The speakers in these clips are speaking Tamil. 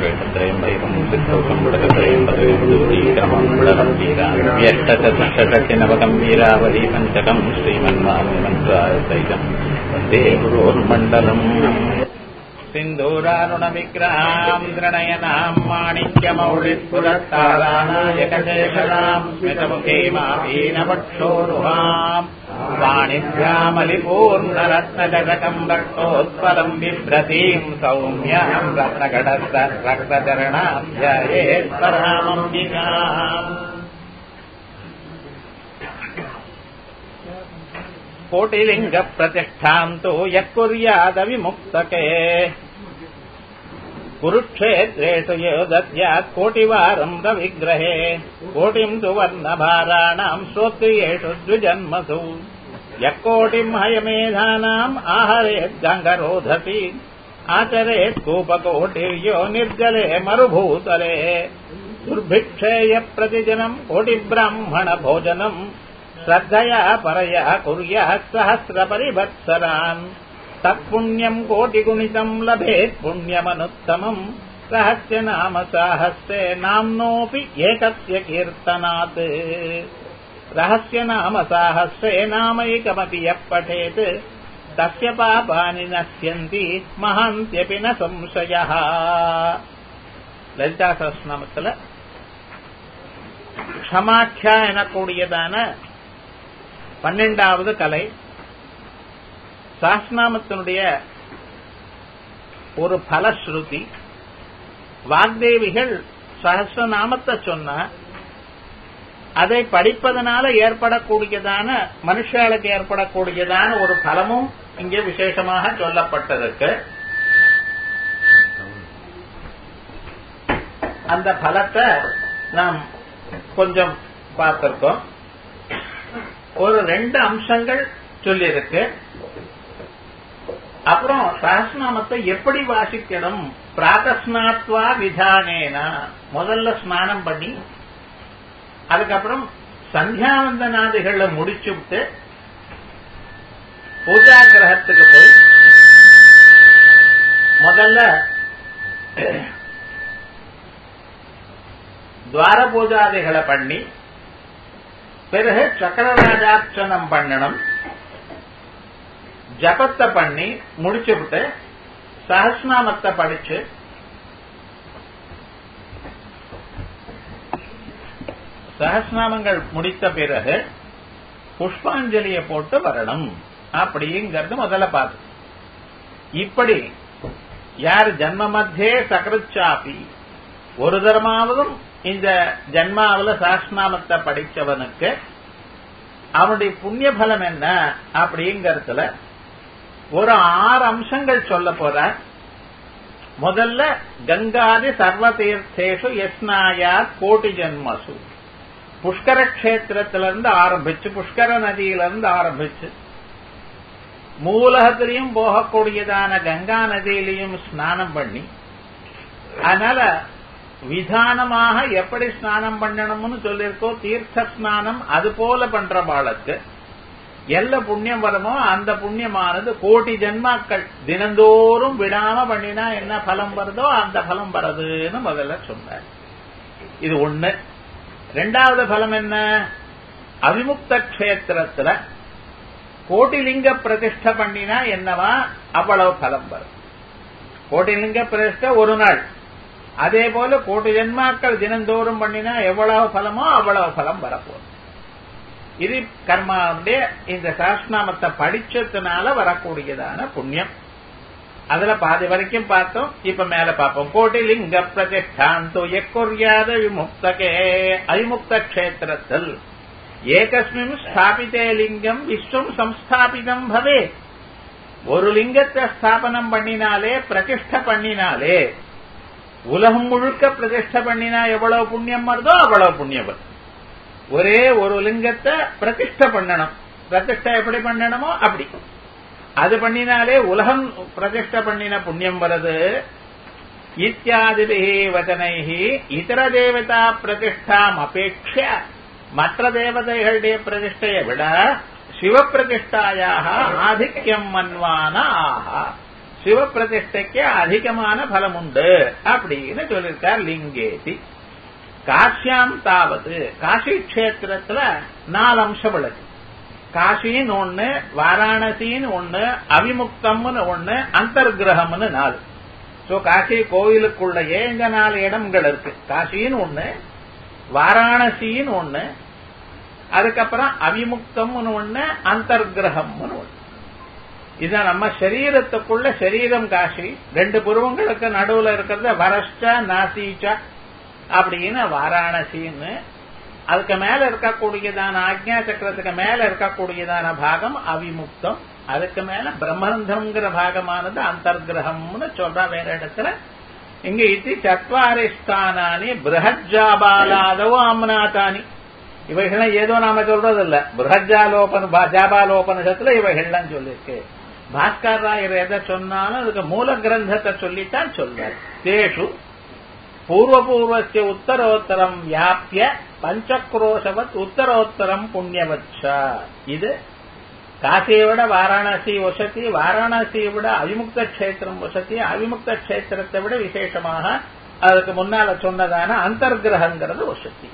श्वेतत्रयम् वैरम् सिद्धौकम् वृडकत्रयम् पदवीक्रमम् वृडकम् वीराव्यष्टचतुष्षष्टिनवकम् वीरावली पञ्चकम् श्रीमन्वामन्त्रासैतम् वन्दे गुरोर्मण्डलम् सिन्धूरारुणविग्रहाम् दृणयनाम् माणिक्यमौलिस्फुरत्तारानायकशेखराम् स्मितमुखीमापीनवक्षोरुहाम् वाणिभ्यामलिपूर्णरत्नजगकम् रक्तोत्पलम् बिभ्रतीम् सौम्याम् रत्नगडस्त रक्तचरणाध्यायेत्परामम्बिकाम् कोटिलिङ्गप्रतिष्ठाम् तु यः कुर्यादविमुक्तके कुरुक्षेत्रेषु यो दद्यात् कोटिवारम् रविग्रहे कोटिम् तु वर्णभाराणाम् श्रोत्रियेषु द्विजन्मसु यः कोटिम् हयमेधानाम् आहरेत् गङ्गरोधति आचरेत् कूपकोटिर्यो निर्जले मरुभूतले दुर्भिक्षेय प्रतिजनम् कोटिब्राह्मणभोजनम् श्रद्धया परया कुर्यात् सहस्रपरिवत्सरान् तत्पुण्यम् कोटिगुणितम् लभेत् पुण्यमनुत्तमम् सहस्य नाम साहस्रे नाम्नोऽपि एकस्य कीर्तनात् रहस्य नाम साहस्रे नामैकमपि यः पठेत् तस्य पापानि नश्यन्ति महान्त्यपि न संशयः லலிதா சஹஸ்ரநாமத்துல க்ஷமாக்கியா எனக்கூடியதான பன்னெண்டாவது கலை சாஸ்நாமத்தினுடைய ஒரு பலஸ்ருதி வாக்தேவிகள் சஹசிரநாமத்தை சொன்ன அதை படிப்பதனால ஏற்படக்கூடியதான மனுஷாளுக்கு ஏற்படக்கூடியதான ஒரு பலமும் இங்கே விசேஷமாக சொல்லப்பட்டிருக்கு அந்த பலத்தை நாம் கொஞ்சம் பார்த்திருக்கோம் ஒரு ரெண்டு அம்சங்கள் சொல்லியிருக்கு அப்புறம் சஹஸ்நாமத்தை எப்படி வாசிக்கணும் பிராதஸ்நாத்வா விதானேனா முதல்ல ஸ்நானம் பண்ணி அதுக்கப்புறம் சந்தியாவந்தனாதிகளை முடிச்சு விட்டு பூஜா கிரகத்துக்கு போய் முதல்ல துவார பூஜாதிகளை பண்ணி பிறகு சக்கரராஜார்ச்சனம் பண்ணணும் ஜபத்தை பண்ணி முடிச்சுவிட்டு சஹஸ்நாமத்தை படிச்சு சஹஸ்நாமங்கள் முடித்த பிறகு புஷ்பாஞ்சலியை போட்டு வரணும் அப்படிங்கிறது முதல்ல பார்த்து இப்படி யார் ஜன்ம மத்தியே சகருச்சாப்பி ஒரு தரமாவதும் இந்த ஜன்மாவில சாஸ்நாமத்தை படிச்சவனுக்கு அவனுடைய புண்ணிய பலம் என்ன அப்படிங்கறதுல ஒரு ஆறு அம்சங்கள் சொல்ல போற முதல்ல கங்காதி சர்வ தீர்த்தேஷு யஸ்னாயா கோட்டி ஜன்மசு புஷ்கர கஷேத்திரத்திலிருந்து ஆரம்பிச்சு புஷ்கர நதியிலிருந்து ஆரம்பிச்சு மூலகத்திலையும் போகக்கூடியதான கங்கா நதியிலையும் ஸ்நானம் பண்ணி அதனால விதானமாக எப்படி ஸ்நானம் பண்ணணும்னு சொல்லியிருக்கோ தீர்த்த ஸ்நானம் அது போல பண்ற பாளுக்கு எல்ல புண்ணியம் வருமோ அந்த புண்ணியமானது கோடி ஜென்மாக்கள் தினந்தோறும் விடாம பண்ணினா என்ன பலம் வருதோ அந்த பலம் வருதுன்னு முதல்ல சொன்னார் இது ஒண்ணு ரெண்டாவது பலம் என்ன அவிமுக்த கஷேத்திரத்துல கோட்டிலிங்க பிரதிஷ்ட பண்ணினா என்னவா அவ்வளவு பலம் வரும் கோட்டிலிங்க பிரதிஷ்ட ஒரு நாள் அதே போல கோடி ஜென்மாக்கள் தினந்தோறும் பண்ணினா எவ்வளவு பலமோ அவ்வளவு பலம் வரப்போகுது இது கர்மாவுடைய இந்த சாஸ்நாமத்தை படிச்சதுனால வரக்கூடியதான புண்ணியம் அதுல பாதி வரைக்கும் பார்த்தோம் இப்ப மேல பார்ப்போம் கோட்டி லிங்க பிரதிஷ்டாந்தோ எக்குரியாத விமுக்தகே அவிமுக்த கஷேத்திரத்தில் ஏகஸ்மின் ஸ்தாபித்தே லிங்கம் விஸ்வம் சம்ஸ்தாபிதம் பவே ஒரு லிங்கத்தை ஸ்தாபனம் பண்ணினாலே பிரதிஷ்ட பண்ணினாலே உலகம் முழுக்க பிரதிஷ்ட பண்ணினா எவ்வளவு புண்ணியம் வருதோ அவ்வளவு புண்ணியம் வரும் ஒரே ஒரு லிங்கத்தை பிரதிஷ்ட பண்ணணும் பிரதிஷ்ட எப்படி பண்ணணுமோ அப்படி அது பண்ணினாலே உலகம் பிரதிஷ்ட பண்ணின புண்ணியம் வருது இத்தியாதிபிஹி வதனைஹி இதர தேவதா பிரதிஷ்டாம் அபேட்ச மற்ற தேவதைகளுடைய பிரதிஷ்டையை விட சிவ பிரதிஷ்டாயாக ஆதிக்கம் மன்வான ஆஹா சிவ பிரதிஷ்டைக்கு அதிகமான பலம் உண்டு அப்படின்னு சொல்லியிருக்கார் லிங்கேதி காசியாம் தாவது காசி கஷேத்திரத்துல நாலு அம்சம் இருக்கு காசின்னு ஒண்ணு வாராணசின்னு ஒண்ணு அவிமுக்தம்னு ஒண்ணு அந்தர்கிரகம்னு நாலு சோ காசி கோயிலுக்குள்ளயே இங்க நாலு இடங்கள் இருக்கு காசின்னு ஒண்ணு வாராணசின்னு ஒண்ணு அதுக்கப்புறம் அவிமுக்தம்னு ஒண்ணு அந்தர்கிரகம்னு ஒண்ணு இதுதான் நம்ம சரீரத்துக்குள்ள சரீரம் காசி ரெண்டு புருவங்களுக்கு நடுவுல இருக்கிறத வரஷ்ட நாசீச்சா அப்படின்னு வாராணசின்னு அதுக்கு மேல இருக்கக்கூடியதான ஆக்ஞா சக்கரத்துக்கு மேல இருக்கக்கூடியதான பாகம் அவிமுக்தம் அதுக்கு மேல பிரம்மரந்தம்ங்கிற பாகமானது அந்தர்கிரகம்னு சொல்ற வேற இடத்துல இங்க இது சத்வாரி ஸ்தானானி பிருஹஜாபாலாதவோ அம்னாதானி இவைகள்லாம் ஏதோ நாம சொல்றது இல்ல பிருஹஜாலோபன ஜாபாலோபனிஷத்துல இவைகள்லாம் சொல்லியிருக்கு பாஸ்கர் ராயர் எதை சொன்னாலும் அதுக்கு மூல கிரந்தத்தை சொல்லித்தான் சொல்றார் தேஷு பூர்வபூர்வசிய உத்தரோத்தரம் வியாபிய பஞ்சக்ரோஷவத் உத்தரோத்தரம் புண்ணியவச்சா இது காசியை விட வாராணசி வசதி வாராணசியை விட அவிமுக்த கஷேத்திரம் வசதி அவிமுக்த கஷேத்திரத்தை விட விசேஷமாக அதுக்கு முன்னால சொன்னதான அந்தர்கிரகங்கிறது வசதி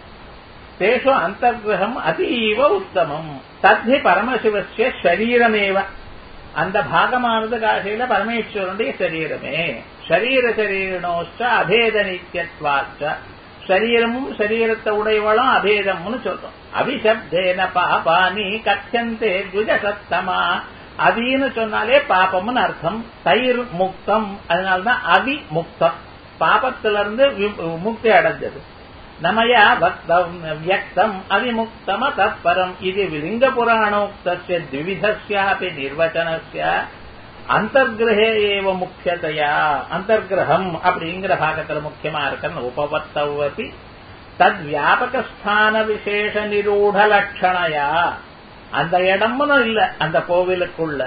தேஷு அந்தர்கிரகம் அதீவ உத்தமம் தத்தி பரமசிவசிய சரீரமேவ அந்த பாகமானது காசியில பரமேஸ்வரனுடைய சரீரமே சரீர சரீரனோச்ச அபேத நித்தியத்வாச்ச சரீரமும் சரீரத்தை உடையவளும் அபேதம்னு சொல்றோம் அபிசப்தேன பாபானி கத்தியந்தே துஜசத்தமா அபின்னு சொன்னாலே பாபம்னு அர்த்தம் தயிர் முக்தம் அதனால்தான் அபி முக்தம் பாபத்திலிருந்து முக்தி அடைஞ்சது நமயா பக்தம் வியக்தம் அவிமுக்தம தப்பரம் இது லிங்க புராணோக்தஸ்ய த்விவிதஸ்யாபி நிர்வச்சனஸ்ய அந்தர்கிரகே ஏவ முக்கியதையா அந்தர்கிரகம் அப்படிங்கிற பாகத்துல முக்கியமா இருக்கிற உபவத்தவதி தத் வியாபக ஸ்தான விசேஷ நிரூட லட்சணையா அந்த இடம்னு இல்ல அந்த கோவிலுக்குள்ள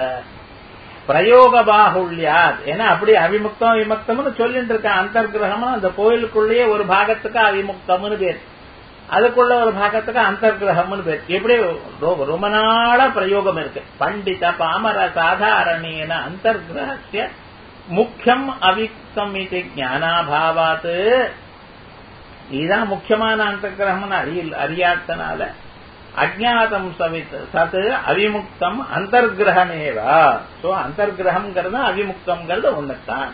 பிரயோக பாகுல்யாத் ஏன்னா அப்படி அவிமுக்தம் விமுக்தம்னு சொல்லிட்டு இருக்க அந்தர்கிரகம் அந்த கோயிலுக்குள்ளேயே ஒரு பாகத்துக்கு அவிமுக்தம்னு பேர் அதுக்குள்ள ஒரு பாகத்துக்கு அந்தர்கிரகம்னு பேர் எப்படி ரொம்ப நாள பிரயோகம் இருக்கு பண்டித பாமர சாதாரணேன அந்தர்கிரகசிய முக்கியம் அவிக்தம் இது ஞானாபாவாத் இதுதான் முக்கியமான அந்தர்கிரகம்னு அறிய அறியாதனால அஜாதம் சவித் சத் அவிமுக்தம் அந்தர்கிரகமேவா சோ அந்தர்கிரகம்ங்கிறது அவிமுக்தம்ங்கிறது ஒண்ணுத்தான்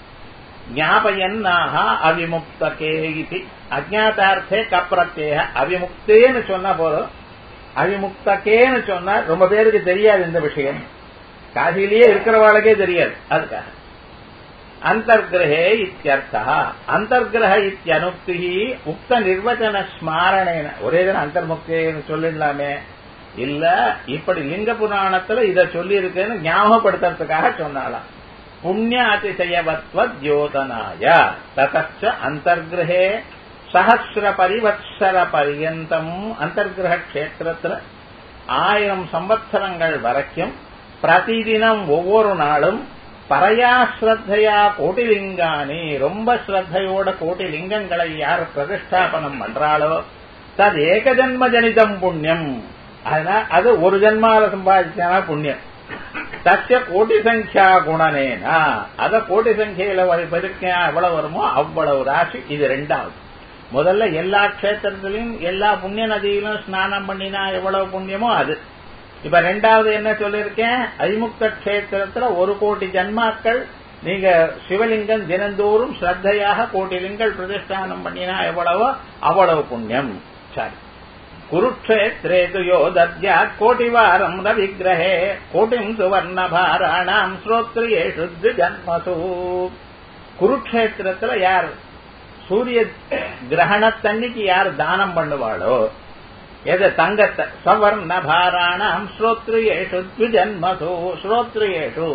ஞாபயன்னாக அவிமுக்தகே இது அஜாத்தார்த்தே கப்பிரத்தேக அவிமுக்தேன்னு சொன்னா போதும் அவிமுக்தகேன்னு சொன்னா ரொம்ப பேருக்கு தெரியாது இந்த விஷயம் காசிலேயே இருக்கிறவாளுக்கே தெரியாது அதுக்காக அந்தர்கிரகே இத்தியர்த்தா அந்தர்கிரக இத்தியனுக்தி உக்த நிர்வச்சன ஸ்மாரணேன ஒரே தினம் அந்தர்முக்தேன்னு சொல்லிடலாமே இல்ல இப்படி லிங்க புராணத்துல இத சொல்லி இருக்குன்னு ஞாபகப்படுத்துறதுக்காக சொன்னாலாம் புண்ணிய அதிசயவத்வ தியோதனாய ததச்ச அந்தர்கிரகே சஹசிர பரிவத்சர பரியந்தம் அந்தர்கிரக கஷேத்திரத்துல ஆயிரம் சம்பத்சரங்கள் வரைக்கும் பிரதிதினம் ஒவ்வொரு நாளும் பரையா ஸ்ரத்தையா கோட்டிலிங்கானி ரொம்ப ஸ்ரத்தையோட கோட்டி லிங்கங்களை யார் பிரதிஷ்டாபனம் பண்றாளோ தது ஏக ஜன்ம ஜனிதம் புண்ணியம் அதனால அது ஒரு ஜன்மால சம்பாதிச்சானா புண்ணியம் தச்ச கோட்டி சங்கியா குணனேனா அத கோட்டி சங்கையில பெருக்கா எவ்வளவு வருமோ அவ்வளவு ராசி இது ரெண்டாவது முதல்ல எல்லா கஷேத்திரத்திலையும் எல்லா புண்ணிய நதியிலும் ஸ்நானம் பண்ணினா எவ்வளவு புண்ணியமோ அது இப்ப ரெண்டாவது என்ன சொல்லிருக்கேன் அவிமுக்த கஷேத்திரத்துல ஒரு கோடி ஜன்மாக்கள் நீங்க சிவலிங்கம் தினந்தோறும் ஸ்ரத்தையாக கோடி லிங்கள் பிரதிஷ்டானம் பண்ணினா எவ்வளவோ அவ்வளவு புண்ணியம் சரி குருக்ஷேத்ரே துயோ தத்யா கோட்டிவாரம் ரவிக்கிரகே கோட்டிம் சுவர்ணபாராணாம் ஸ்ரோத்ரியேஷு ஜன்மசு குருக்ஷேத்திரத்துல யார் சூரிய கிரகணத்தன்னைக்கு யார் தானம் பண்ணுவாளோ எது தங்கத்தை சவர்ண பாராணம் ஸ்ரோத்ரியேஷு த்விஜன்மசு ஸ்ரோத்ரியேஷு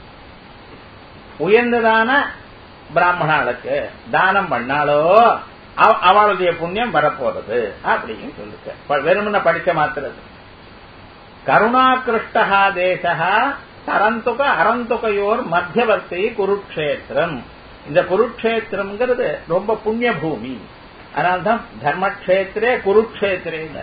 உயர்ந்ததான பிராமணாளுக்கு தானம் பண்ணாலோ அவளுடைய புண்ணியம் வரப்போறது அப்படின்னு சொல்லுங்க வெறுமன படிக்க மாத்திரது கருணாகிருஷ்டா தேசா தரந்துக அறந்துகையோர் மத்தியவர்த்தி குருக்ஷேத்திரம் இந்த குருக்ஷேத்திரம்ங்கிறது ரொம்ப புண்ணிய பூமி அதனால்தான் தர்மக்ஷேத்திரே குருக்ஷேத்திரேன்னு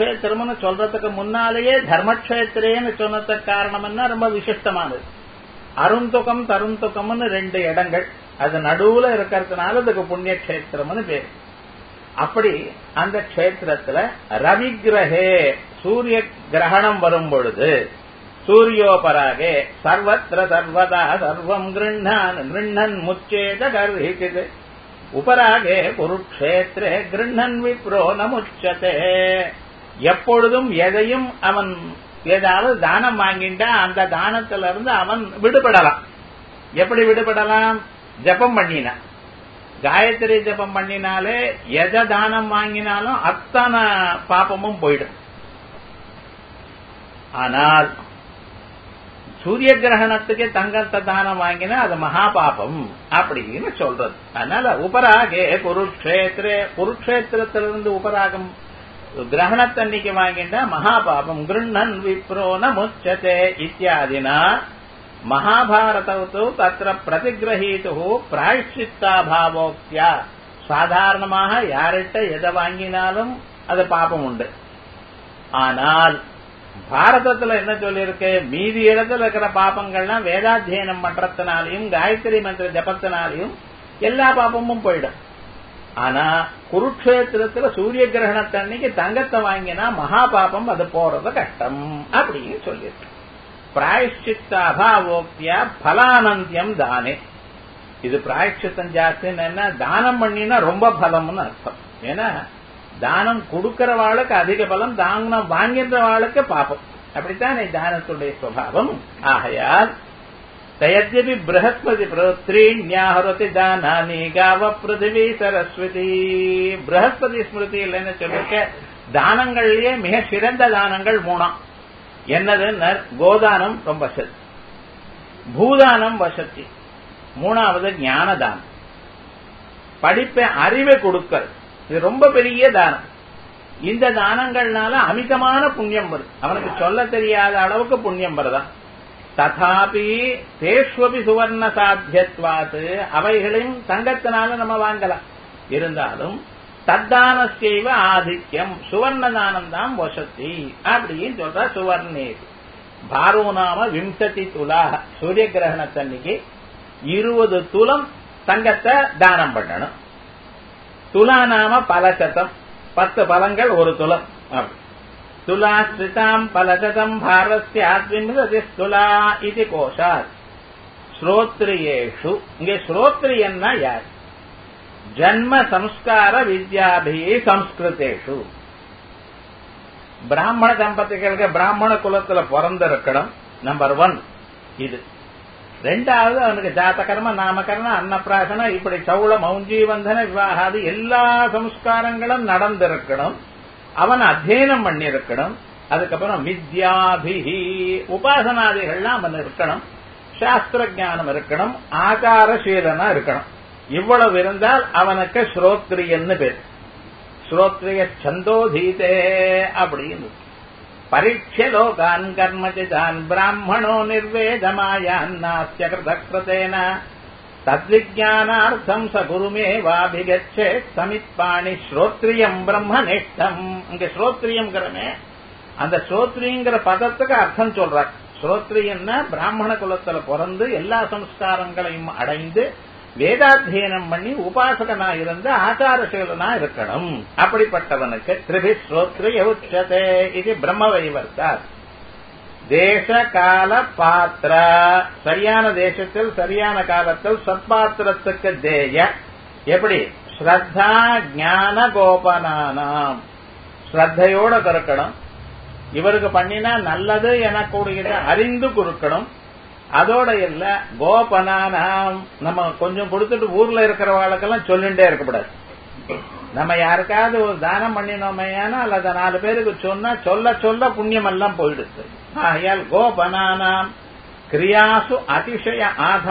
குருக்ஷேத்திரம்னு சொல்றதுக்கு முன்னாலேயே தர்மக்ஷேத்திரேன்னு சொன்னதுக்கு காரணம் என்ன ரொம்ப விசிஷ்டமானது அருந்துகம் தருந்துகம்னு ரெண்டு இடங்கள் அது நடுவுல இருக்கிறதுனால அதுக்கு புண்ணிய கஷேத்திரம்னு பேரு அப்படி அந்த கஷேத்திரத்துல ரவிகிரகே சூரிய கிரகணம் வரும் பொழுது சூரியோபராகே சர்வத்திர சர்வதா சர்வம் கிருண்ணான் கிருண்ணன் முச்சேத கர்ஹிச்சிது உபராகே குருக்ஷேத்திரே கிருண்ணன் விப்ரோ நமுச்சதே எப்பொழுதும் எதையும் அவன் ஏதாவது தானம் வாங்கிட்டா அந்த தானத்துல இருந்து அவன் விடுபடலாம் எப்படி விடுபடலாம் ஜபம் பண்ணினா காயத்ரி ஜபம் பண்ணினாலே எதை தானம் வாங்கினாலும் அத்தனை பாப்பமும் போயிடும் ஆனால் சூரிய கிரகணத்துக்கு தங்கத்தை தானம் வாங்கினா அது மகா பாபம் அப்படின்னு சொல்றது அதனால உபராகே குருக்ஷேத்திரே குருக்ஷேத்திரத்திலிருந்து உபராகம் கிரகணத்தன்னைக்கு வாங்கிட்டா மகா பாபம் கிருண்ணன் விப்ரோன முச்சதே இத்தியாதினா மகாபாரதத்து தத்திர பிரதிகிரகீது பிராயஷ்சித்தாபாவோக்தியா சாதாரணமாக யார்கிட்ட எதை வாங்கினாலும் அது பாபம் உண்டு ஆனால் பாரதத்துல என்ன சொல்லியிருக்கு மீதி இடத்துல இருக்கிற பாப்பங்கள்லாம் வேதாத்தியனம் பண்றதுனாலையும் காயத்ரி மந்திர ஜபத்தினாலையும் எல்லா பாப்பமும் போயிடும் ஆனா குருக்ஷேத்திரத்துல சூரிய கிரகணத்தன்னைக்கு தங்கத்தை வாங்கினா மகா பாபம் அது போறது கஷ்டம் அப்படின்னு சொல்லியிருக்கு பிராயஷ்சித்த அபாவோக்தியா பலானந்தியம் தானே இது பிராயஷ்சித்தம் ஜாஸ்தின்னு என்ன தானம் பண்ணினா ரொம்ப பலம்னு அர்த்தம் ஏன்னா தானம் கொடுக்கிறவாளுக்கு அதிக பலம் தானம் வாங்கின்றவாளுக்கு பாப்பம் அப்படித்தானே தானத்துடைய சுவாவம் ஆகையால் தயத்யபி பிரகஸ்பதி பிரத்ரீண்யாஹரதி தானானி காவ பிருத்திவி சரஸ்வதி பிரகஸ்பதி ஸ்மிருதியில் என்ன சொல்லிருக்க தானங்கள்லயே மிக சிறந்த தானங்கள் மூணாம் என்னது கோதானம் ரொம்ப வசதி பூதானம் வசதி மூணாவது ஞானதானம் படிப்பை அறிவை கொடுக்கல் இது ரொம்ப பெரிய தானம் இந்த தானங்கள்னால அமிதமான புண்ணியம் வருது அவனுக்கு சொல்ல தெரியாத அளவுக்கு புண்ணியம் வருதான் ததாபி தேஷ்வபி சுவர்ண சாத்தியத்வாத்து அவைகளையும் தங்கத்தினால நம்ம வாங்கலாம் இருந்தாலும் தத்தானசைவ ஆதித்யம் சுவர்ண தானம் தான் வசதி அப்படின்னு சொல்ற சுவர்ணேது பாரோ நாம விம்சதி துலா சூரிய கிரகணத்தன்னைக்கு இருபது துலம் தங்கத்தை தானம் பண்ணணும் துலா நாம பலசதம் பத்து பலங்கள் ஒரு துலம் துலா ஸ்ரிதாம் பலசதம் பாரஸ்யாத்விம்சதி துலா இது கோஷாத் ஸ்ரோத்ரியேஷு இங்கே ஸ்ரோத்ரியன்னா யார் ஜன்ம சம்ஸ்கார வித்யாபி சம்ஸ்கிருதேஷு பிராமண தம்பதிகளுக்கு பிராமண குலத்துல பிறந்திருக்கணும் நம்பர் ஒன் இது ரெண்டாவது அவனுக்கு ஜாத்தகர்ம நாமகரணம் அன்னப்பிராசனம் இப்படி சௌள மௌஞ்சீவந்தன விவாகாது எல்லா சம்ஸ்காரங்களும் நடந்திருக்கணும் அவன் அத்தியனம் பண்ணிருக்கணும் அதுக்கப்புறம் வித்யாபிஹி உபாசனாதிகள்லாம் அவன் இருக்கணும் சாஸ்திர ஜானம் இருக்கணும் ஆச்சாரசீலனா இருக்கணும் இவ்வளவு இருந்தால் அவனுக்கு ஸ்ரோத்ரியன்னு பேர் ஸ்ரோத்ரிய சந்தோதீதே அப்படின்னு பரீட்ச லோகான் கர்மஜிதான் பிராமணோ நிர்வேதமாயான் நாஸ்ய கிருதக்ரதேன தத்விஜானார்த்தம் ச குருமேவாபிகச்சே சமித்பாணி ஸ்ரோத்ரியம் பிரம்மனிஷ்டம் இங்க ஸ்ரோத்ரியம்ங்கிறமே அந்த ஸ்ரோத்ரியங்கிற பதத்துக்கு அர்த்தம் சொல்றார் ஸ்ரோத்ரியன்னா பிராமண குலத்துல பிறந்து எல்லா சம்ஸ்காரங்களையும் அடைந்து வேதாத்தியனம் பண்ணி உபாசகனா இருந்து ஆச்சாரசீலனா இருக்கணும் அப்படிப்பட்டவனுக்கு திரிபி ஸ்ரோத்ரிய உச்சதே இது பிரம்ம வைவர்த்தார் தேச கால பாத்திர சரியான தேசத்தில் சரியான காலத்தில் சத்பாத்திரத்துக்கு தேய எப்படி ஸ்ரத்தா ஞான கோபனானாம் ஸ்ரத்தையோட கருக்கணும் இவருக்கு பண்ணினா நல்லது எனக்கூடியதை அறிந்து கொடுக்கணும் அதோட இல்ல கோபனானாம் நம்ம கொஞ்சம் கொடுத்துட்டு ஊர்ல இருக்கிறவாளுக்கெல்லாம் சொல்லிண்டே இருக்கக்கூடாது நம்ம யாருக்காவது ஒரு தானம் பண்ணினோமையானால் அதை நாலு பேருக்கு சொன்னா சொல்ல சொல்ல புண்ணியம் எல்லாம் போயிடுது ஆகையால் கோபனானாம் கிரியாசு அதிசய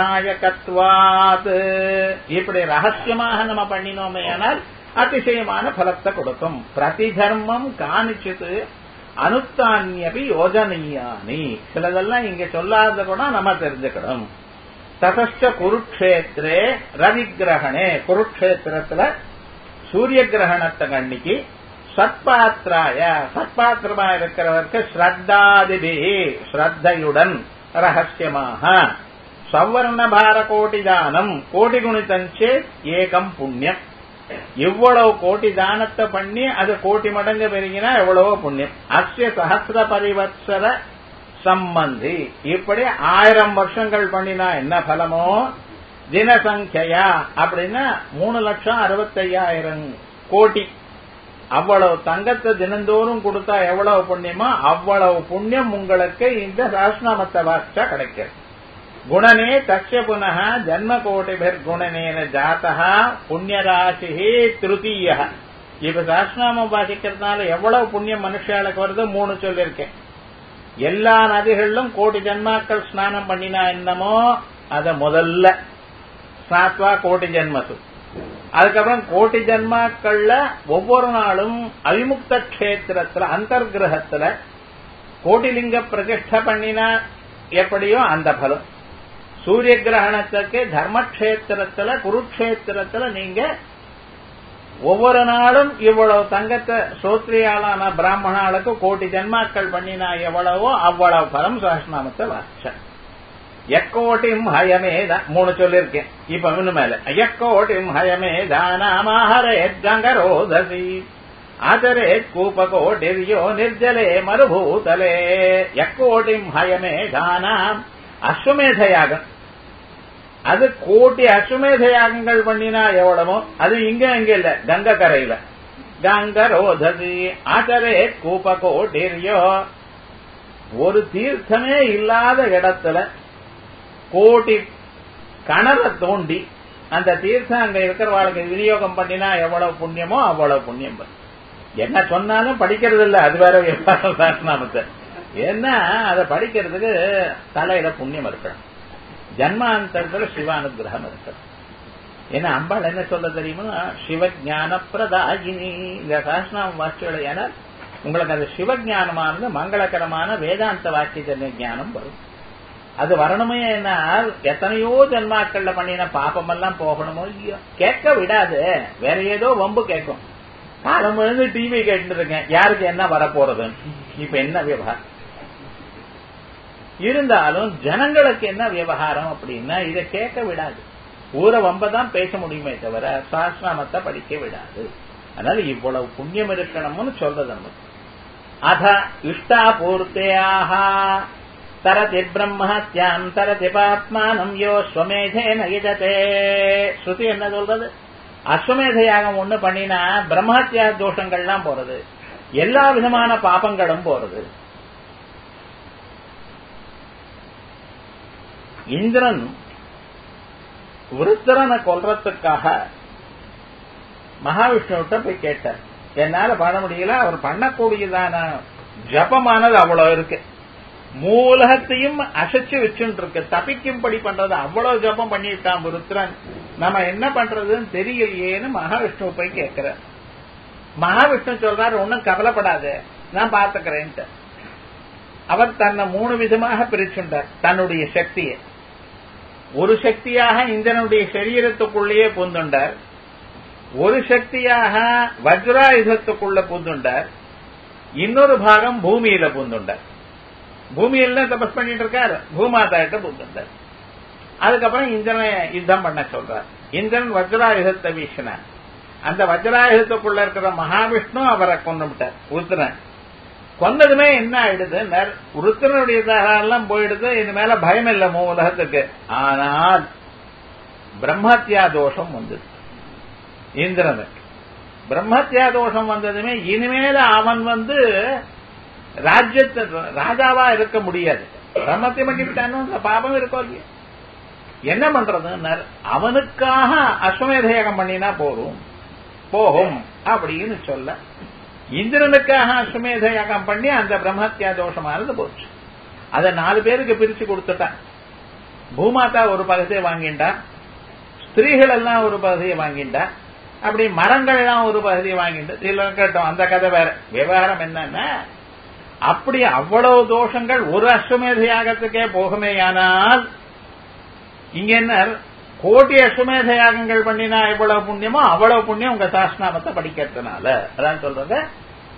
ஆதாயகத்வாத் இப்படி ரகசியமாக நம்ம பண்ணினோமையானால் அதிசயமான பலத்தை கொடுக்கும் பிரதி தர்மம் காணிச்சது அனுத்தானியபி யோஜனீயானி சிலதெல்லாம் இங்க சொல்லாத கூட நம்ம தெரிஞ்சுக்கணும் ததச்ச குருக்ஷேத்திரே ரவி கிரகணே குருக்ஷேத்திரத்துல சூரிய கிரகணத்தை அன்னைக்கு சத்பாத்திராய சத்பாத்திரமா இருக்கிறவருக்கு ஸ்ரத்தாதிபி ஸ்ரத்தையுடன் ரகசியமாக சவர்ண பார கோட்டி தானம் கோட்டி குணித்தஞ்சே ஏகம் புண்ணியம் இவ்வளவு கோட்டி தானத்தை பண்ணி அது கோட்டி மடங்கு பெருகினா எவ்வளவோ புண்ணியம் அஸ்ய சஹசிர பரிவத்சர சம்பந்தி இப்படி ஆயிரம் வருஷங்கள் பண்ணினா என்ன பலமோ தினசங்கியா அப்படின்னா மூணு லட்சம் அறுபத்தையாயிரம் கோடி அவ்வளவு தங்கத்தை தினந்தோறும் கொடுத்தா எவ்வளவு புண்ணியமோ அவ்வளவு புண்ணியம் உங்களுக்கு இந்த சாஸ்நாமத்தை வாச்சா கிடைக்கிறது குணனே தஸ்ய புனः ஜன்ம கோட்டிபிர் குணனேன ஜாத்தா புண்ணியராசி திருத்தீய இப்ப சாஸ்நாமம் வாசிக்கிறதுனால எவ்வளவு புண்ணியம் மனுஷாளுக்கு வருது மூணு சொல்லியிருக்கேன் எல்லா நதிகளிலும் கோடி ஜன்மாக்கள் ஸ்நானம் பண்ணினா என்னமோ அத முதல்ல சாத்வா கோடி ஜென்மசு அதுக்கப்புறம் கோட்டி ஜன்மாக்கள்ல ஒவ்வொரு நாளும் அவிமுக்த கஷேத்திரத்துல அந்தர்கிரகத்துல கோட்டிலிங்க பிரதிஷ்ட பண்ணினா எப்படியோ அந்த பலம் சூரிய கிரகணத்துக்கு தர்மக்ஷேத்திரத்துல குருக்ஷேத்திரத்துல நீங்க ஒவ்வொரு நாளும் இவ்வளவு தங்கத்தை சோத்ரியாளான பிராமணாளுக்கு கோட்டி ஜன்மாக்கள் பண்ணினா எவ்வளவோ அவ்வளவு பலம் சாஸ்நாமத்தை வாச்ச எக்கோட்டிம் ஹயமேத மூணு சொல்லிருக்கேன் இப்ப இன்னும் மேல எக்கோட்டிம் ஹயமேதானாமஹரே கங்கரோதசி ஆச்சரேத் கூபகோட்டிர்யோ நிர்ஜலே மருபூதலே எக்கோட்டிம் ஹயமேதானாம் அஸ்வமேத யாகம் அது கோட்டி அஸ்வமேத யாகங்கள் பண்ணினா எவ்வளவோ அது இங்க இங்க இல்ல கங்க கரையில கங்கரோதசி ஆச்சரேத் கூபகோட்டிர்யோ ஒரு தீர்த்தமே இல்லாத இடத்துல கோட்டி கணரை தோண்டி அந்த தீர்த்தம் அங்க இருக்கிறவாளுக்கு விநியோகம் பண்ணினா எவ்வளவு புண்ணியமோ அவ்வளவு புண்ணியம் என்ன சொன்னாலும் படிக்கிறது இல்ல அது வேற விவகாரம் சாஸ்திரநாமத்தை ஏன்னா அதை படிக்கிறதுக்கு தலையில புண்ணியம் இருக்கணும் ஜன்மாந்தரத்துல சிவானுகிரகம் இருக்கணும் ஏன்னா அம்பாள் என்ன சொல்ல தெரியுமா சிவஜான பிரதாகினி இந்த சாஸ்திரநாம வாக்கியங்களை ஏன்னா உங்களுக்கு அந்த சிவஜானமானது மங்களகரமான வேதாந்த வாக்கிய ஞானம் வரும் அது வரணுமே என்ன எத்தனையோ ஜென்மாக்கள்ல பண்ணின பாப்பம் எல்லாம் போகணுமோ இல்லையோ கேட்க விடாது வேற ஏதோ வம்பு கேட்கும் காலம் விழுந்து டிவி கேட்டு இருக்கேன் யாருக்கு என்ன வரப்போறது இப்ப என்ன விவகாரம் இருந்தாலும் ஜனங்களுக்கு என்ன விவகாரம் அப்படின்னா இதை கேட்க விடாது ஊரை வம்பதான் பேச முடியுமே தவிர சாஸ்திராமத்தை படிக்க விடாது அதனால இவ்வளவு புண்ணியம் இருக்கணும்னு சொல்றது நமக்கு அத இஷ்டா பூர்த்தியாக தரதி பிரம்மஹத்யாம் தரதி பாத்மானம் யோ ஸ்வமேதேன இததே ஸ்ருதி என்ன சொல்றது அஸ்வமேத யாகம் ஒண்ணு பண்ணினா பிரம்மஹத்யா தோஷங்கள்லாம் போறது எல்லா விதமான பாபங்களும் போறது இந்திரன் விருத்தரனை கொல்றதுக்காக மகாவிஷ்ணுவிட்ட போய் கேட்டார் என்னால பண்ண முடியல அவர் பண்ணக்கூடியதான ஜபமானது அவ்வளவு இருக்கு மூலகத்தையும் அசைச்சு வச்சுட்டு இருக்கு தப்பிக்கும்படி பண்றது அவ்வளவு ஜபம் பண்ணிவிட்டான் விருத்ரன் நம்ம என்ன பண்றதுன்னு தெரியலையேன்னு மகாவிஷ்ணு போய் கேட்கிற மகாவிஷ்ணு சொல்றாரு ஒன்னும் கவலைப்படாது நான் பாத்துக்கிறேன்ட்டு அவர் தன்னை மூணு விதமாக பிரிச்சுட்டார் தன்னுடைய சக்தியை ஒரு சக்தியாக இந்திரனுடைய சரீரத்துக்குள்ளேயே பூந்துண்டார் ஒரு சக்தியாக வஜ்ராயுதத்துக்குள்ள பூந்துண்டார் இன்னொரு பாகம் பூமியில பூந்துண்டார் பூமியில தபஸ் பண்ணிட்டு இருக்காரு பூமாதாட்ட பூந்துண்டார் அதுக்கப்புறம் இந்திரனை யுத்தம் பண்ண சொல்றார் இந்திரன் வஜ்ராயுதத்தை வீசினார் அந்த வஜ்ராயுதத்துக்குள்ள இருக்கிற மகாவிஷ்ணு அவரை கொண்டுட்டார் உருத்திரன் கொன்னதுமே என்ன ஆயிடுது உருத்திரனுடையதெல்லாம் போயிடுது இது மேல பயம் இல்ல உலகத்துக்கு ஆனால் பிரம்மத்யா தோஷம் வந்தது இந்திரனுக்கு பிரம்மத்யா தோஷம் வந்ததுமே இனிமேல அவன் வந்து ராஜ்யத்தை ராஜாவா இருக்க முடியாது பிரம்மத்தை பண்ணிவிட்டான்னு அந்த பாபம் இருக்கோ இல்லையா என்ன பண்றது அவனுக்காக அஸ்வமேதயாகம் பண்ணினா போரும் போகும் அப்படின்னு சொல்ல இந்திரனுக்காக அஸ்வமேத யாகம் பண்ணி அந்த பிரம்மத்யா தோஷமானது போச்சு அதை நாலு பேருக்கு பிரிச்சு கொடுத்துட்டான் பூமாதா ஒரு பகுதியை வாங்கிண்டா ஸ்திரீகள் எல்லாம் ஒரு பகுதியை வாங்கிண்டா அப்படி மரங்கள் எல்லாம் ஒரு பகுதியை வாங்கிட்டு இதுல இருக்கட்டும் அந்த கதை வேற விவகாரம் என்னன்னா அப்படி அவ்வளவு தோஷங்கள் ஒரு அஸ்வமேத யாகத்துக்கே போகுமேயானால் இங்க என்ன கோட்டி அஸ்வமேத யாகங்கள் பண்ணினா எவ்வளவு புண்ணியமோ அவ்வளவு புண்ணியம் உங்க சாஸ்நாமத்தை படிக்கிறதுனால அதான் சொல்றது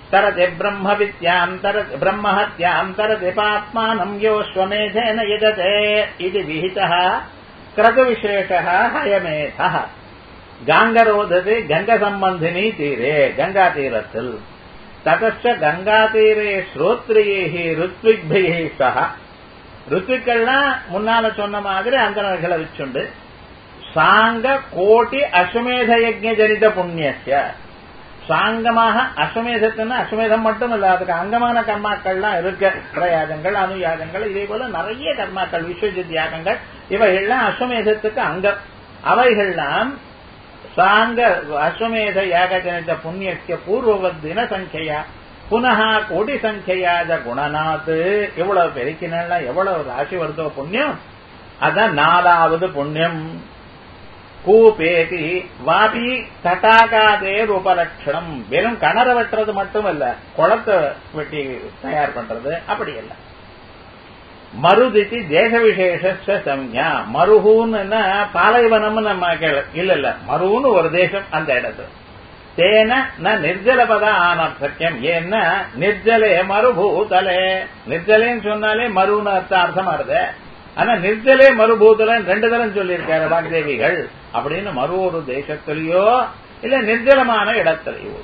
तरति ब्रह्मविद्याम् तरति ब्रह्महत्याम् तरति पात्मानम् योऽश्वमेधेन यजते इति विहितः क्रतुविशेषः हयमेधः गाङ्गरोधति गङ्गसम्बन्धिनी तीरे गङ्गातीरத்தில் ததச்ச கங்காதீரே ஸ்ரோத்ரியைஹி ருத்விக்பிஹி சக ருத்விக்கள்லாம் முன்னால சொன்ன மாதிரி அந்தனர்களை வச்சுண்டு சாங்க கோட்டி அஸ்வமேத யஜ்ஞ ஜனித புண்ணியஸ்ய சாங்கமாக அஸ்வமேதத்துன்னு அஸ்வமேதம் மட்டும் இல்ல அதுக்கு அங்கமான கர்மாக்கள்லாம் இருக்கு பிரயாகங்கள் அனுயாகங்கள் இதே போல நிறைய கர்மாக்கள் விஸ்வஜித் யாகங்கள் இவைகள்லாம் அஸ்வமேதத்துக்கு அங்கம் அவைகள்லாம் சாங்க அஸ்வமேத யாக ஜனித புண்ணியஸ்ய பூர்வவத் தின சங்கையா புனः கோடி சங்கையாத குணநாத் எவ்வளவு பெருக்கினா எவ்வளவு ராசி வருதோ புண்ணியம் அதான் நாலாவது புண்ணியம் கூபேதி வாபி தட்டாகாதே ரூபலட்சணம் வெறும் கிணற வெட்டுறது மட்டும் இல்ல குளத்தை வெட்டி தயார் பண்றது அப்படி இல்ல மருதிக்கு தேச விசேஷ சம்யா மருகுன்னு பாலைவனம்னு நம்ம கேள இல்ல இல்ல மருன்னு ஒரு தேசம் அந்த இடத்துல தேன ந நிர்ஜலபத ஆனர்த்தக்கியம் ஏன்னா நிர்ஜலே மறுபூதலே நிர்ஜலேன்னு சொன்னாலே மருன்னு அர்த்தம் அர்த்தமா இருது ஆனா நிர்ஜலே மறுபூதலன் ரெண்டு தரம் சொல்லியிருக்காரு வாக்தேவிகள் அப்படின்னு மறு ஒரு தேசத்திலேயோ இல்ல நிர்ஜலமான இடத்திலேயோ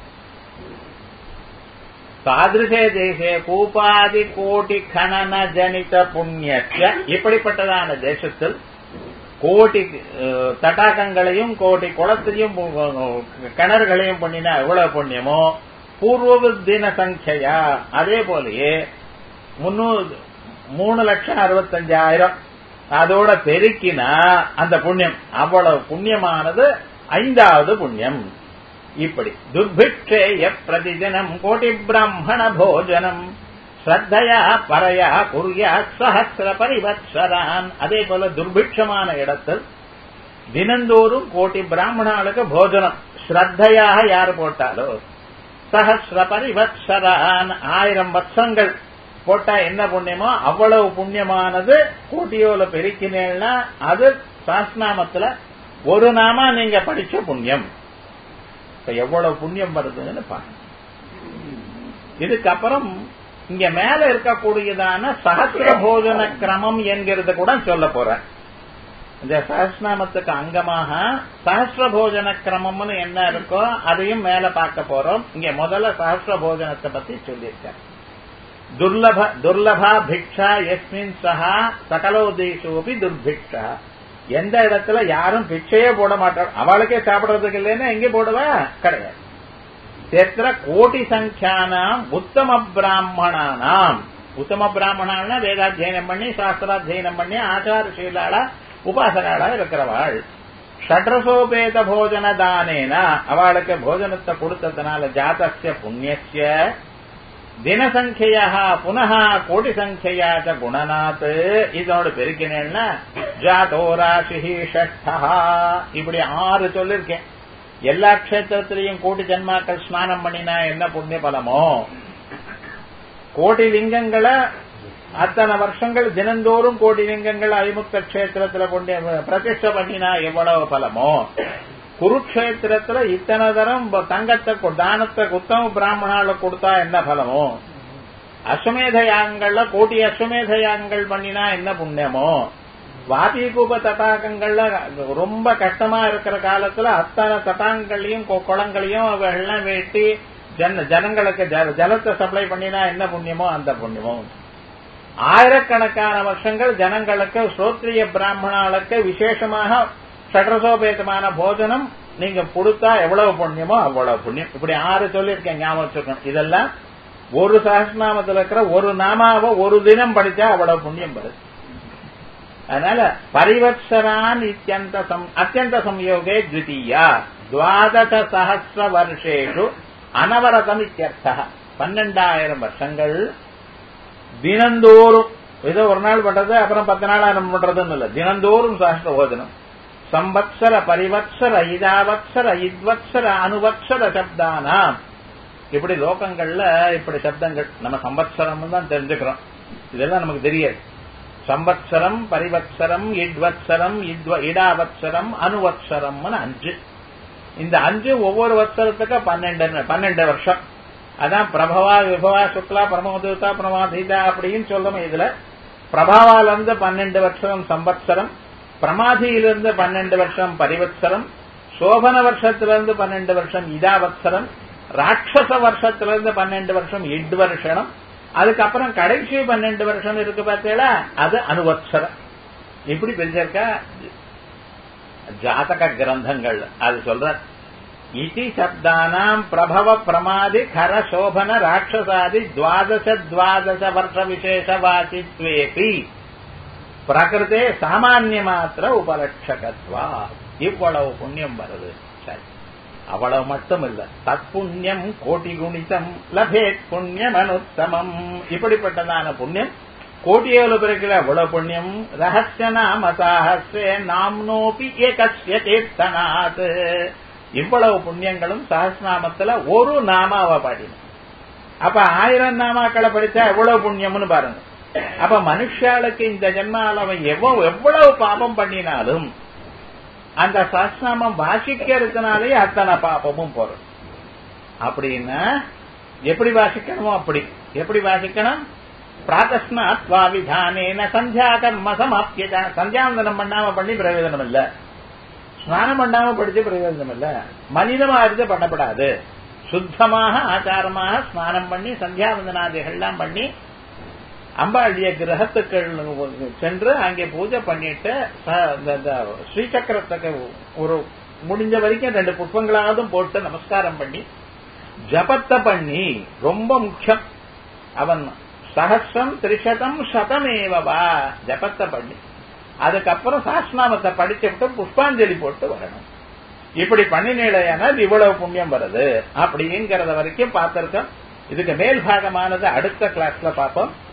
தாதிருஷே தேசே கூபாதி கோடி கணன ஜனித புண்ணிய இப்படிப்பட்டதான தேசத்தில் கோடி தடாகங்களையும் கோடி குளத்தையும் கிணறுகளையும் பண்ணினா எவ்வளவு புண்ணியமோ பூர்வ தின சங்கையா அதே போலயே முன்னூறு மூணு லட்சம் அறுபத்தஞ்சாயிரம் அதோட பெருக்கினா அந்த புண்ணியம் அவ்வளவு புண்ணியமானது ஐந்தாவது புண்ணியம் இப்படி துர்பிக்ஷேய பிரதிதினம் கோட்டி பிராமண போஜனம் ஸ்ரத்தையா பரையா குர்யா சஹசிர பரிவத்சரான் அதே போல துர்பிக்ஷமான இடத்தில் தினந்தோறும் கோட்டி பிராமணாளுக்கு போஜனம் ஸ்ரத்தையாக யார் போட்டாலோ சஹசிர பரிவத்சரான் ஆயிரம் வத்சங்கள் போட்டா என்ன புண்ணியமோ அவ்வளவு புண்ணியமானது கூட்டியோல பெருக்கினேன்னா அது சாஸ்நாமத்துல ஒரு நாமா நீங்க படிச்ச புண்ணியம் இப்ப எவ்வளவு புண்ணியம் வருதுன்னு பாருங்க இதுக்கப்புறம் இங்க மேல இருக்கக்கூடியதான சகசிர போஜன கிரமம் என்கிறது கூட சொல்ல போறேன் இந்த சஹஸ்நாமத்துக்கு அங்கமாக சஹசிர போஜன கிரமம்னு என்ன இருக்கோ அதையும் மேல பார்க்க போறோம் இங்க முதல்ல சஹசிர போஜனத்தை பத்தி சொல்லியிருக்கேன் துர்லப துர்லபா பிக்ஷா எஸ்மின் சஹா சகலோதேசோபி துர்பிக்ஷா எந்த இடத்துல யாரும் பிச்சையே போட மாட்டார் அவளுக்கே சாப்பிடுறதுக்கு இல்லைன்னா எங்கே போடுவா கிடையாது எத்திர கோடி சங்கியானாம் உத்தம பிராமணானாம் உத்தம பிராமணானா வேதாத்தியனம் பண்ணி சாஸ்திராத்தியனம் பண்ணி ஆச்சாரசீலாளா உபாசனாளா இருக்கிறவாள் ஷட்ரசோபேத போஜன தானேனா அவளுக்கு போஜனத்தை கொடுத்ததுனால ஜாதஸ்ய புண்ணியஸ்ய தினசங்கையா புனः கோடி சங்கையா ச குணநாத் இதோட பெருக்கினேன்னா ஜாதோ ராசி ஷஷ்டா இப்படி ஆறு சொல்லிருக்கேன் எல்லா கஷேத்திரத்திலையும் கோடி ஜன்மாக்கள் ஸ்நானம் பண்ணினா என்ன புண்ணிய பலமோ கோடி லிங்கங்களை அத்தனை வருஷங்கள் தினந்தோறும் கோடி லிங்கங்கள் அவிமுக்த கஷேத்திரத்துல கொண்டு பிரதிஷ்ட பண்ணினா எவ்வளவு பலமோ குருக்ஷேத்திரத்துல இத்தனை தரம் தங்கத்தை தானத்தை உத்தம பிராமணால கொடுத்தா என்ன பலமோ அஸ்வமேத யாகங்கள்ல கோட்டி அஸ்வமேத யாகங்கள் பண்ணினா என்ன புண்ணியமோ வாதிகூப தடாகங்கள்ல ரொம்ப கஷ்டமா இருக்கிற காலத்துல அத்தனை தடாகங்களையும் குளங்களையும் அவைகள்லாம் வெட்டி ஜன ஜனங்களுக்கு ஜலத்தை சப்ளை பண்ணினா என்ன புண்ணியமோ அந்த புண்ணியமோ ஆயிரக்கணக்கான வருஷங்கள் ஜனங்களுக்கு ஸ்ரோத்ரிய பிராமணாளுக்கு விசேஷமாக சட்ரசோபேதமான போஜனம் நீங்க கொடுத்தா எவ்வளவு புண்ணியமோ அவ்வளவு புண்ணியம் இப்படி ஆறு சொல்லியிருக்கேன் ஞாபகம் வச்சுக்கணும் இதெல்லாம் ஒரு சஹஸ்நாமத்தில் இருக்கிற ஒரு நாமாவை ஒரு தினம் படிச்சா அவ்வளவு புண்ணியம் வருது அதனால பரிவத்சரான் இத்தியந்த அத்தியந்த சம்யோகே த்விதீயா துவாதச சஹசிர வருஷேஷு அனவரதம் இத்தியர்த்தா பன்னெண்டாயிரம் வருஷங்கள் தினந்தோறும் ஏதோ ஒரு நாள் பண்றது அப்புறம் பத்து நாள் ஆரம்பம் பண்றதுன்னு இல்ல தினந்தோறும் சாஸ்திர போஜனம் சம்பத்சர பரிவத்சர இதாவத்சர இத்வத்சர அனுவத்சர சப்தானாம் இப்படி லோகங்கள்ல இப்படி சப்தங்கள் நம்ம சம்பத்சரம் தான் தெரிஞ்சுக்கிறோம் இதெல்லாம் நமக்கு தெரியாது சம்பத்சரம் பரிவத்சரம் இட்வத்சரம் இடாவத்சரம் அனுவத்சரம்னு அஞ்சு இந்த அஞ்சு ஒவ்வொரு வத்சரத்துக்கு பன்னெண்டு பன்னெண்டு வருஷம் அதான் பிரபவா விபவா சுக்லா பிரமோதா பிரமாதீதா அப்படின்னு சொல்றோம் இதுல பிரபாவால இருந்து பன்னெண்டு வருஷம் சம்பத்சரம் பிரமாதியிலிருந்து பன்னெண்டு வருஷம் பரிவத்சரம் சோபன வருஷத்திலிருந்து பன்னெண்டு வருஷம் இதாவத்சரம் ராட்சச வருஷத்திலிருந்து பன்னெண்டு வருஷம் இட் வருஷம் அதுக்கப்புறம் கடைசி பன்னெண்டு வருஷம் இருக்கு பார்த்தீங்களா அது அனுவத்சரம் இப்படி பிரிச்சிருக்கா ஜாதக கிரந்தங்கள் அது சொல்ற இதி சப்தானாம் பிரபவ பிரமாதி கர சோபன ராட்சசாதி துவாதச துவாதச வருஷ விசேஷ வாசித்வேபி பிரகிருதே சாமானிய மாத்திர உபலட்சகத்வா இவ்வளவு புண்ணியம் வருது சரி அவ்வளவு மட்டும் இல்ல தற்புண்ணியம் கோட்டி குணிதம் லபேத் புண்ணியம் அனுத்தமம் இப்படிப்பட்டதான புண்ணியம் கோட்டியோல பிறகுல அவ்வளவு புண்ணியம் ரகசிய நாம சாஹசிரே நாம்னோபி ஏகஸ்ய கீர்த்தனாத் இவ்வளவு புண்ணியங்களும் சஹஸ்நாமத்துல ஒரு நாமாவை பாடினோம் அப்ப ஆயிரம் நாமாக்களை படிச்சா எவ்வளவு புண்ணியம்னு பாருங்க அப்ப மனுஷாளுக்கு இந்த ஜென்மால அவன் எவ்வளவு எவ்வளவு பாபம் பண்ணினாலும் அந்த சஹஸ்நாமம் வாசிக்கிறதுனாலே அத்தனை பாபமும் போறோம் அப்படின்னா எப்படி வாசிக்கணுமோ அப்படி எப்படி வாசிக்கணும் பிராதஸ்மாத்வா விதானேன சந்தியா கர்ம சமாப்திய சந்தியாவந்தனம் பண்ணாம பண்ணி பிரயோஜனம் இல்ல ஸ்நானம் பண்ணாம படிச்சு பிரயோஜனம் இல்ல மனிதமா இருந்து பண்ணப்படாது சுத்தமாக ஆச்சாரமாக ஸ்நானம் பண்ணி சந்தியாவந்தனாதிகள்லாம் பண்ணி அம்பாளுடைய கிரகத்துக்கு சென்று அங்கே பூஜை பண்ணிட்டு ஸ்ரீசக்கரத்துக்கு ஒரு முடிஞ்ச வரைக்கும் ரெண்டு புஷ்பங்களாவது போட்டு நமஸ்காரம் பண்ணி ஜபத்தை பண்ணி ரொம்ப முக்கியம் அவன் சகசிரம் திரிசதம் சதமேவா ஜபத்தை பண்ணி அதுக்கப்புறம் சாஸ்நாமத்தை படிச்சுட்டு புஷ்பாஞ்சலி போட்டு வரணும் இப்படி பண்ணினேடையானால் இவ்வளவு புண்ணியம் வருது அப்படிங்கிறத வரைக்கும் பார்த்திருக்கோம் இதுக்கு மேல் பாகமானது அடுத்த கிளாஸ்ல பார்ப்போம்